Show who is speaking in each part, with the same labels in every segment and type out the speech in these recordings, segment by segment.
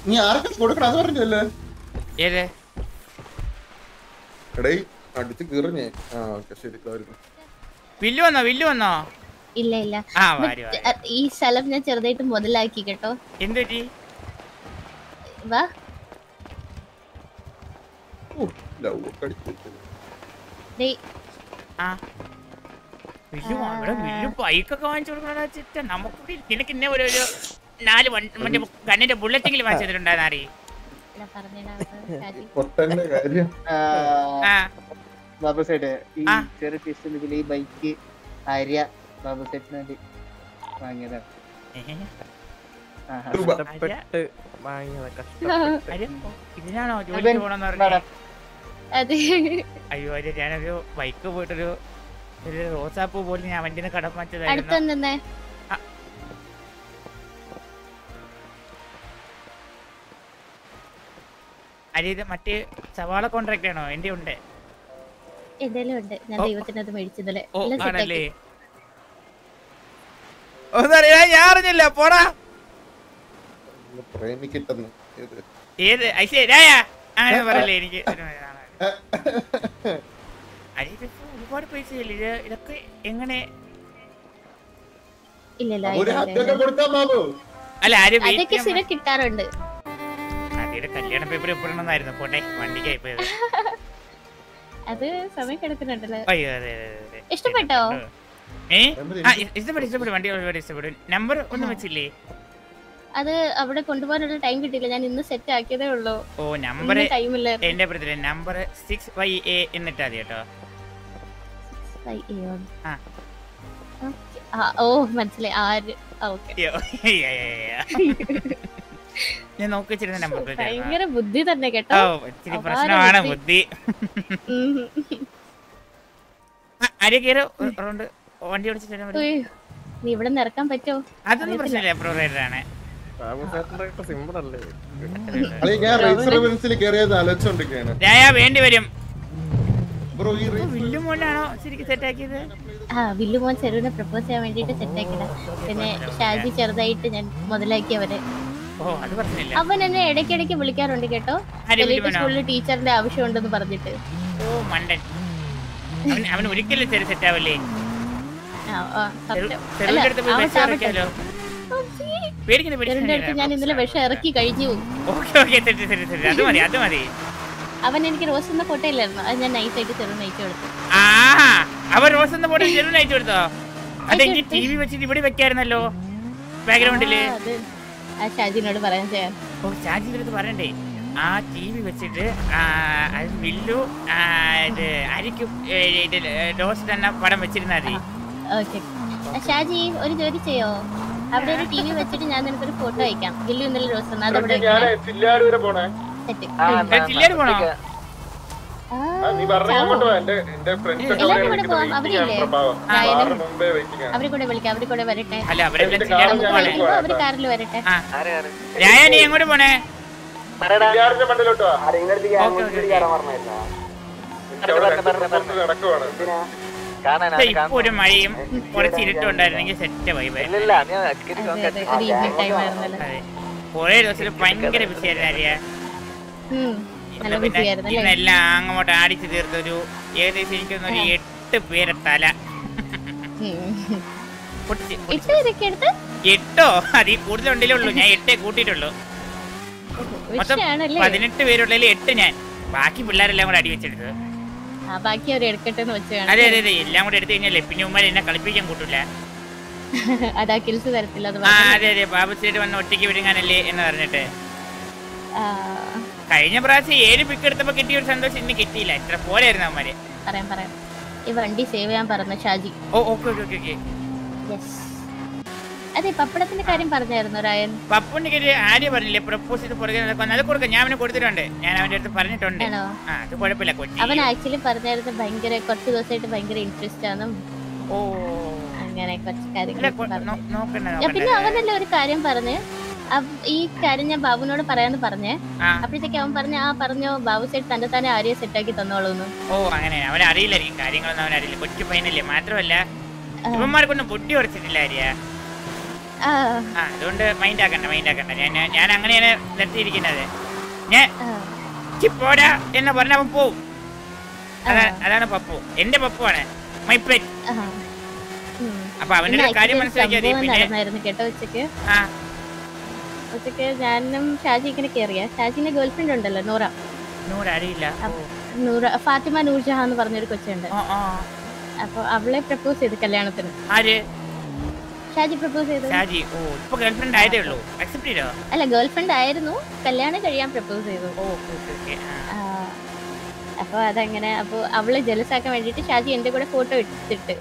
Speaker 1: നീ ആർക്കും കൊടുക്കണം അത് പറഞ്ഞല്ലേ
Speaker 2: ഏത്
Speaker 1: എടേ അടിച്ച് കീറിഞ്ഞേ ആ ഓക്കെ ശരി ഇതായിരുന്നു.
Speaker 2: വില്ലു വന്നോ വില്ലു വന്നോ
Speaker 3: ഇല്ല ഇല്ല
Speaker 2: ആ
Speaker 3: But,
Speaker 2: വാരി വാരി
Speaker 3: അ, ഈ സ്ഥലം ഞാൻ ചെറുതായിട്ട് മുതലാക്കി കേട്ടോ
Speaker 2: എന്ത് പറ്റി
Speaker 3: വാ
Speaker 1: ഓ, love ഒക്കെ അടിച്ച് വെച്ചത്.
Speaker 3: ദേ
Speaker 2: ആ വില്ലു അവിടെ വില്ലു ബൈക്കൊക്കെ വാങ്ങിച്ചു കൊടുക്കണ ചിറ്റ നമുക്ക് നിനക്ക് ഇന്നെ ഒരു ഒരു നാല് വണ്ടി മറ്റേ കണ്ണിന്റെ ബുള്ളറ്റെങ്കിലും വാങ്ങിച്ചു തന്നിട്ടുണ്ടായിരുന്നു ആരി
Speaker 3: ഇല്ല, പറഞ്ഞിടാം, ഷാജി.
Speaker 1: പൊട്ടന്റെ കാര്യം
Speaker 2: ആ
Speaker 4: ബാബു സൈഡ് ഈ
Speaker 2: ആ.
Speaker 4: ചെറിയ ടിസ്റ്റ് ഇതിൽ ഈ ബൈക്ക് ആര്യ ബാബു സൈഡിന് വേണ്ടി വാങ്ങിയതാണ്
Speaker 2: ഏഹ്.
Speaker 4: ആഹാ.
Speaker 1: രൂപ.
Speaker 5: കഷ്ടപ്പെട്ട് വാങ്ങിയത് കഷ്ടപ്പെട്ട്
Speaker 2: ആര്യ, ഇതിനാണോ
Speaker 4: ഇവൻ
Speaker 2: ജോലിക്ക് പോണെന്ന്
Speaker 4: എന്താടാ?
Speaker 2: പറഞ്ഞത്
Speaker 3: അതെ
Speaker 2: അയ്യോ അതെ ഞാനൊരു ബൈക്ക് പോയിട്ടൊരു ഒരു റോസാപ്പൂ പോലും ഞാൻ വണ്ടിന്ന് കടം
Speaker 3: അടുത്ത്
Speaker 2: വാങ്ങിച്ചതായിരുന്നു
Speaker 3: നിന്നേ
Speaker 2: അരി ഇത് മറ്റേ സവാള കോൺട്രാക്ട് ആണോ എന്റെ ഉണ്ട്
Speaker 3: എന്തേലും ഉണ്ട് ഞാൻ
Speaker 2: ഓ.
Speaker 3: ദൈവത്തിനത് മേടിച്ചതല്ലേ
Speaker 2: ഓ
Speaker 3: എല്ലാം set
Speaker 2: ആണല്ലേ
Speaker 3: ആക്കി.
Speaker 2: ഒന്നറിയാ ഞാൻ അറിഞ്ഞില്ല പോടാ
Speaker 1: ഒന്ന് പ്രേമിക്കട്ടെന്ന് ഇത്.
Speaker 2: ഏത് ഐശ്വര്യ രായ അങ്ങനെ പറയല്ലേ എനിക്ക് ഒരു ഇതാണ്. അരി ഇതിപ്പോ ഒരുപാട് പൈസ ഇത് ഇതൊക്കെ എങ്ങനെ
Speaker 3: ഇല്ല ഇല്ല
Speaker 1: ഒരു
Speaker 3: ഇല്ല,
Speaker 1: ഹത്തൊക്കെ
Speaker 3: ഇല്ല.
Speaker 1: കൊടുക്കാം ബാബു
Speaker 2: അല്ല ആര്
Speaker 3: അതൊക്കെ സ്ഥിരം കിട്ടാറുണ്ട്
Speaker 2: അതിയുടെ കല്യാണ പേപ്പർ എപ്പോഴെന്നായിരുന്നു പോട്ടെ വണ്ടിക്കായി പോയത്
Speaker 3: അത് സമയം കിടക്കുന്നുണ്ടല്ലോ
Speaker 2: അയ്യോ അതെ അതെ അതെ, അതെ
Speaker 3: ഇഷ്ടപ്പെട്ടോ?
Speaker 2: ഏ ആ ഇ- ഇഷ്ടപ്പെട്ടു ഇഷ്ടപ്പെട്ടു വണ്ടി ഒരുപാട് ഇഷ്ടപ്പെട്ടു നമ്പർ ഒന്നും വെച്ചില്ലേ
Speaker 3: അത് അവിടെ കൊണ്ടുപോകാനുള്ള ടൈം കിട്ടിയില്ല ഞാൻ ഇന്ന് സെറ്റ് ആക്കിയതേ ഉള്ളൂ
Speaker 2: ഓ നമ്പർ
Speaker 3: ടൈമില്ല
Speaker 2: എന്റെ പ്രതി നമ്പർ സിക്സ് വൈ എ എന്നിട്ടാ മതി കേട്ടോ ആ.
Speaker 3: ഓ മനസ്സിലായി ആര് ഓക്കെ
Speaker 2: അയ്യോ, അയ്യ, അയ്യ, അയ്യ. ഞാൻ നോക്കി വെച്ചിരുന്ന നമ്പർ പ്ലേറ്റ് ആയിരുന്നു.
Speaker 3: ഭയങ്കര ബുദ്ധി തന്നെ
Speaker 2: ഓ
Speaker 3: കേട്ടോ
Speaker 2: ഇച്ചിരി
Speaker 3: അപാര
Speaker 2: പ്രശ്നമാണ്
Speaker 3: ബുദ്ധി.
Speaker 2: ബുദ്ധി
Speaker 3: ഉം.
Speaker 2: അരി കയറി റൗണ്ട് വണ്ടി ഓടിച്ചിട്ട് വരാൻ പറ്റുമോ?
Speaker 3: ഉയ്. നീ ഇവിടെ നിന്ന് ഇറക്കാൻ പറ്റോ
Speaker 2: അതൊന്നും പ്രശ്നമില്ല പ്രോ റൈഡറാണ്
Speaker 5: ബാബു ചേട്ടൻ്റെ സിമ്പിൾ അല്ലേ
Speaker 1: അല്ലെ ഞാൻ റേസർ ബെൻസിൽ കയറിയത് ആലോചിച്ചോണ്ടിരിക്കുകയാണ്
Speaker 2: രായ വേണ്ടി വരും
Speaker 1: ബ്രോ ഈ റേസർ
Speaker 2: വില്ലു മോനാണോ ശരിക്കും സെറ്റ് ആക്കിയത്
Speaker 3: ആ വില്ലുമോൻ ചെറുവിനെ പ്രപ്പോസ് ചെയ്യാൻ വേണ്ടിട്ട് സെറ്റ് ആക്കിയതാ പിന്നെ ഷാജി ചെറുതായിട്ട് ഞാൻ മുതലാക്കി അവനെ
Speaker 2: ഓ അത് പ്രശ്നമില്ല
Speaker 3: അവൻ എന്നെ ഇടയ്ക്കിടയ്ക്ക് വിളിക്കാറുണ്ട് കേട്ടോ
Speaker 2: ആര്
Speaker 3: എലീറ്റ്
Speaker 2: വില്ലുമോനോ?
Speaker 3: സ്കൂളിൽ ടീച്ചറിന്റെ ആവശ്യമുണ്ടെന്ന് പറഞ്ഞിട്ട്
Speaker 2: ഓ മണ്ടൻ അവൻ അവൻ ഒരിക്കലും ചെറിയ സെറ്റ് ആവല്ലേ
Speaker 3: ആ, ആ, സത്യം. അല്ല,
Speaker 2: ചെറുവിന്റെ അടുത്ത് പോയി
Speaker 3: അവൻ
Speaker 2: വിഷം
Speaker 3: ചാവട്ടെ.
Speaker 2: ഇറക്കിയാലോ
Speaker 3: ഓക്കേ.
Speaker 2: പേടിക്കുന്ന
Speaker 3: ചെറുവിന്റെ അടുത്ത് ഞാൻ ഇന്നലെ വിഷം ഇറക്കി കഴിഞ്ഞു
Speaker 2: ഓക്കെ ഓക്കെ ശരി ശരി ശരി അത് മതി അത് മതി
Speaker 3: അവൻ എനിക്ക് റോസ് എന്ന ഫോട്ടോയില്ലായിരുന്നു അത് ഞാൻ നൈസ് ആയിട്ട് ചെറു നയിച്ചു കൊടുത്തു
Speaker 2: ആ അവൻ റോസ് എന്ന പോലെ ചെറുവിന് അയച്ചു കൊടുത്തോ അതെങ്കിൽ ടി വി വെച്ചിട്ട് ഇവിടെ വെക്കായിരുന്നല്ലോ ബാക്ക്ഗ്രൗണ്ടില്
Speaker 3: ആ, അത് ആ ഷാജിനോട് പറയാൻ ചെയ്യാൻ
Speaker 2: ഓ ചാജിന്റെ അടുത്ത് പറയണ്ടേ ആ ടി വി വെച്ചിട്ട് ആ, അത് വില്ലു ആ, ഇത് അരിക്കും ഏ, ഇത് ഡോസ് തന്നെ പടം വെച്ചിരുന്നാ മതി
Speaker 3: ഓക്കെ ഷാജി ഒരു ജോലി ചെയ്യോ അവിടെ ഒരു ടി വി വെച്ചിട്ട് ഞാൻ നിനക്കൊരു ഫോട്ടോ അയക്കാം ഗില്ലു ഇന്നലെ റോസ് തന്നു. അത് അവിടെ
Speaker 1: ഞാൻ ചില്ലാട് വരെ പോണേ
Speaker 3: സെറ്റ്
Speaker 2: ഏ, ചില്ലേര് പോണോ
Speaker 1: ആ, നീ പറഞ്ഞ അങ്ങോട്ട് വാ എന്റെ എന്റെ ഫ്രണ്ട്സ് ഒക്കെ
Speaker 3: എല്ലാവരും
Speaker 1: അവിടെ
Speaker 3: കൂടെ പോവാം.
Speaker 1: waiting ആണ്
Speaker 3: അവരില്ലേ?
Speaker 1: പ്രഭാവം
Speaker 3: ആ,
Speaker 1: ആറ്
Speaker 3: എന്നെ-
Speaker 1: മുമ്പേ വെയിറ്റിംഗ് ആണ്
Speaker 3: അവരെ കൂടെ വിളിക്കാം അവരെ കൂടെ വരട്ടെ
Speaker 2: അല്ല അവരെല്ലാം
Speaker 1: എന്റെ
Speaker 2: ചില്ലേര്
Speaker 1: കാറ് ഞാൻ
Speaker 2: പോവാണ്
Speaker 1: വിളിക്കുവാ.
Speaker 3: അവര് കാറിൽ വരട്ടെ
Speaker 2: ആ രായ നീ എങ്ങോട്ട് പോണേ
Speaker 1: ചില്ലാടിന്റെ മണ്ടിലോട്ട് വാ
Speaker 2: ഓക്കെ ഓക്കെ
Speaker 1: എനിക്ക് അവിടെ രണ്ട് പ്രപ്പോസൽ നടക്കുവാണ്
Speaker 2: പക്ഷെ ഇപ്പൊ ഒരു മഴയും കുറച്ച് ഇരുട്ടും ഉണ്ടായിരുന്നെങ്കിൽ സെറ്റ് വൈബ്
Speaker 3: അതെ അതെ ഒരു ഈവനിങ് ടൈം ആയിരുന്നല്ലോ
Speaker 2: അതെ കുറേ ദിവസത്തിൽ ഭയങ്കര ബിസി ആയിരുന്നു അറിയ
Speaker 3: ഉം, നല്ല
Speaker 2: ഇന്ന്
Speaker 3: ബിസി
Speaker 2: പിന്നെ
Speaker 3: ആയിരുന്നു അല്ലേ
Speaker 2: ഇന്നെല്ലാം അങ്ങോട്ട് ആടിച്ചു തീർത്തൊരു ഏകദേശം എനിക്കൊന്ന് ഒരു എട്ട് പേരെ തല
Speaker 3: ഉം.
Speaker 2: പൊട്ടിച്ച്
Speaker 3: ഇട്ട് ഇതൊക്കെ എടുത്ത്
Speaker 2: എട്ടോ അതിൽ കൂടുതലുണ്ടല്ലേ ഉള്ളൂ ഞാൻ എട്ടേ കൂട്ടിയിട്ടുള്ളൂ മൊത്തം
Speaker 3: വിഷയാണല്ലേ
Speaker 2: പതിനെട്ട് പേരുള്ളതിൽ എട്ട് ഞാൻ ബാക്കി പിള്ളേരെല്ലാം കൂടെ അടി വെച്ചെടുത്തത്
Speaker 3: ആ ബാക്കി അവർ എടുക്കട്ടെ എന്ന് വെച്ച്
Speaker 2: അതെ അതെ അതെ എല്ലാം കൂടെ എടുത്തു കഴിഞ്ഞാലേ പിന്നെ ഉമ്മാരെ എന്നെ കളിപ്പിക്കാൻ കൂട്ടില്ല
Speaker 3: അതാ കിൽസ് തരത്തില്ല അത്
Speaker 2: ആ
Speaker 3: പറഞ്ഞു.
Speaker 2: അതെ അതെ ബാബു സൈഡ് വന്ന് ഒറ്റയ്ക്ക് വിടുങ്ങാനല്ലേ എന്ന് പറഞ്ഞിട്ട്
Speaker 3: ആ,
Speaker 2: കഴിഞ്ഞ പ്രാവശ്യം ഏഴ് പിക്ക് എടുത്തപ്പോ കിട്ടിയ ഒരു സന്തോഷം ഇന്ന് കിട്ടിയില്ല ഇത്ര പോലെയായിരുന്നു അവന്മാര്
Speaker 3: പറയാം പറയാം ഈ വണ്ടി സേവ് ചെയ്യാൻ പറഞ്ഞ Shaji
Speaker 2: oh okay okay okay okay
Speaker 3: yes അതെ പപ്പടത്തിന്റെ കാര്യം പറഞ്ഞായിരുന്നു രായൻ
Speaker 2: പപ്പുന്റെ കാര്യം ആര്യ പറഞ്ഞില്ലേ പ്രപ്പോസ് ചെയ്ത് പുറകെ നടക്കാൻ അത് കൊടുക്കാം ഞാൻ അവന് കൊടുത്തിട്ടുണ്ട് ഞാൻ അവന്റെ അടുത്ത് പറഞ്ഞിട്ടുണ്ട്
Speaker 3: ആണോ
Speaker 2: ആ അത് കുഴപ്പമില്ല കൊച്ചി
Speaker 3: അവൻ ആക്ച്വലി പറഞ്ഞായിരുന്നു ഭയങ്കര കുറച്ച് ദിവസമായിട്ട് ഭയങ്കര ഇൻട്രസ്റ്റ് ആണെന്നും
Speaker 2: ഓ
Speaker 3: അങ്ങനെ കുറച്ച്
Speaker 2: ഇല്ല
Speaker 3: കാര്യങ്ങൾ
Speaker 2: കൊ- നോ- നോക്കണ്ട
Speaker 3: പിന്നെ
Speaker 2: നോക്കണ്ട
Speaker 3: അവനല്ലേ ഒരു കാര്യം പറഞ്ഞ് അവ്- ഈ കാര്യം ഞാൻ ബാബുവിനോട് പറയാന്ന് പറഞ്ഞേ
Speaker 2: ആ
Speaker 3: അപ്പോഴത്തേക്ക് അവൻ പറഞ്ഞ ആ പറഞ്ഞോ ബാബു സെറ്റ് തന്നെ തന്നെ ആര്യ സെറ്റാക്കി തന്നോളൂന്ന്
Speaker 2: ഓ അങ്ങനെ അവൻ അറിയില്ലായിരിക്കും കാര്യങ്ങളൊന്നും അവൻ അറിയില്ല കൊച്ചു പയ്യനല്ലേ മാത്രമല്ല ഇവന്മാർക്കൊന്നും ബുദ്ധി ഉറച്ചിട്ടില്ല ആര്യ
Speaker 3: ആ
Speaker 2: ആ അതുകൊണ്ട് മൈൻഡ് ആക്കണ്ട മൈൻഡ് ആക്കണ്ട ഞാൻ ഞാൻ- ഞാൻ അങ്ങനെയാണ് നിർത്തിയിരിക്കുന്നത് ഞാൻ
Speaker 3: ആ,
Speaker 2: "ചി, പോടാ എന്ന് പറഞ്ഞ അവൻ പോവും അതാ- അതാണ് പപ്പു എന്റെ പപ്പു ആണ് മൈ പെറ്റ്
Speaker 3: ആ. ഉം.
Speaker 2: അപ്പൊ അവന്റെ
Speaker 3: ഇന്ന്
Speaker 2: ഒരു കാര്യം
Speaker 3: actually ഒരു
Speaker 2: മനസ്സിലാക്കിയാൽ മതി.
Speaker 3: സംഭവം
Speaker 2: പിന്നെ
Speaker 3: നടന്നായിരുന്നു കേട്ടോ ഉച്ചക്ക്
Speaker 2: ആ
Speaker 3: ഉച്ചക്ക് ഞാനും ഷാജി ഇങ്ങനെ കയറിയ ഷാജിന്റെ ഗേൾഫ്രണ്ട് ഉണ്ടല്ലോ നൂറ
Speaker 2: നൂറ് അറിയില്ല
Speaker 3: അപ്പൊ നൂറ ഫാത്തിമ നൂർജഹാൻ എന്ന് പറഞ്ഞൊരു കൊച്ചുണ്ട്
Speaker 2: ഓ ഓ
Speaker 3: അപ്പൊ അവളെ പ്രപ്പോസ് ചെയ്ത് കല്യാണത്തിന്
Speaker 2: ആര്
Speaker 3: ഷാജി പ്രപ്പോസ് ചെയ്തു
Speaker 2: ഷാജി ഓ ഇപ്പൊ ഗേൾഫ്രണ്ട് ആയതേ ഉള്ളൂ അക്സെപ്റ്റ് ചെയ്തോ
Speaker 3: അല്ല ഗേൾഫ്രണ്ട് ആയിരുന്നു കല്യാണം കഴിയാൻ പ്രപ്പോസ് ചെയ്തു
Speaker 2: ഓ ഓക്കെ ഓക്കെ
Speaker 3: ആ, അപ്പൊ അതങ്ങനെ അപ്പൊ അവളെ ജലസാക്കാൻ വേണ്ടിട്ട് ഷാജി എന്റെ കൂടെ ഫോട്ടോ എടുത്തിട്ട്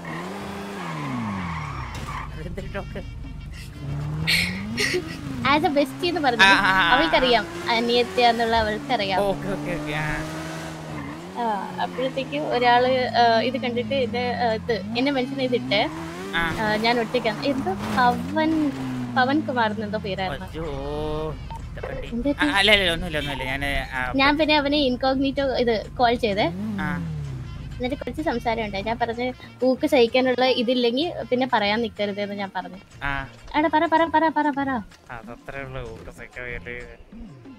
Speaker 3: ആസ് എ ബെസ്റ്റി എന്ന് പറഞ്ഞു
Speaker 2: ആ, ആ, ആ.
Speaker 3: അവൾക്കറിയാം അനിയത്യ എന്നുള്ള അവൾക്കറിയാം
Speaker 2: ഓക്കെ ഓക്കെ ഓക്കെ ആ
Speaker 3: ആ, അപ്പോഴത്തേക്ക് ഒരാള് ആ, ഇത് കണ്ടിട്ട് ഇത് ആ, ഇത് എന്നെ മെൻഷൻ ചെയ്തിട്ട്
Speaker 2: ആ
Speaker 3: ആ, ഞാൻ ഒറ്റയ്ക്ക് എന്തോ പവൻ പവൻ കുമാർ എന്നെന്തോ പേരായിരുന്നു
Speaker 2: അയ്യോ ഇതൊക്കെ ഉണ്ട്.
Speaker 3: എന്ത്
Speaker 2: ആ, അല്ല അല്ല ഒന്നുമില്ല ഒന്നുമില്ല ഞാൻ
Speaker 3: ഞാൻ പിന്നെ അവനെ ഇൻകോഗ്നീറ്റോ ഇത് കോൾ ചെയ്തേ
Speaker 2: ആ
Speaker 3: എന്നിട്ട് കുറച്ച് സംസാരം ഉണ്ടായി ഞാൻ പറഞ്ഞ് ഊക്ക് സഹിക്കാനുള്ള ഇതില്ലെങ്കിൽ പിന്നെ പറയാൻ നിൽക്കരുത് എന്ന് ഞാൻ പറഞ്ഞു
Speaker 2: ആ
Speaker 3: അവിടെ പറ പറ പറ പറ പറ
Speaker 2: അതത്രേ ഉള്ളൂ ഊക്ക് സഹിക്കാൻ വേണ്ടി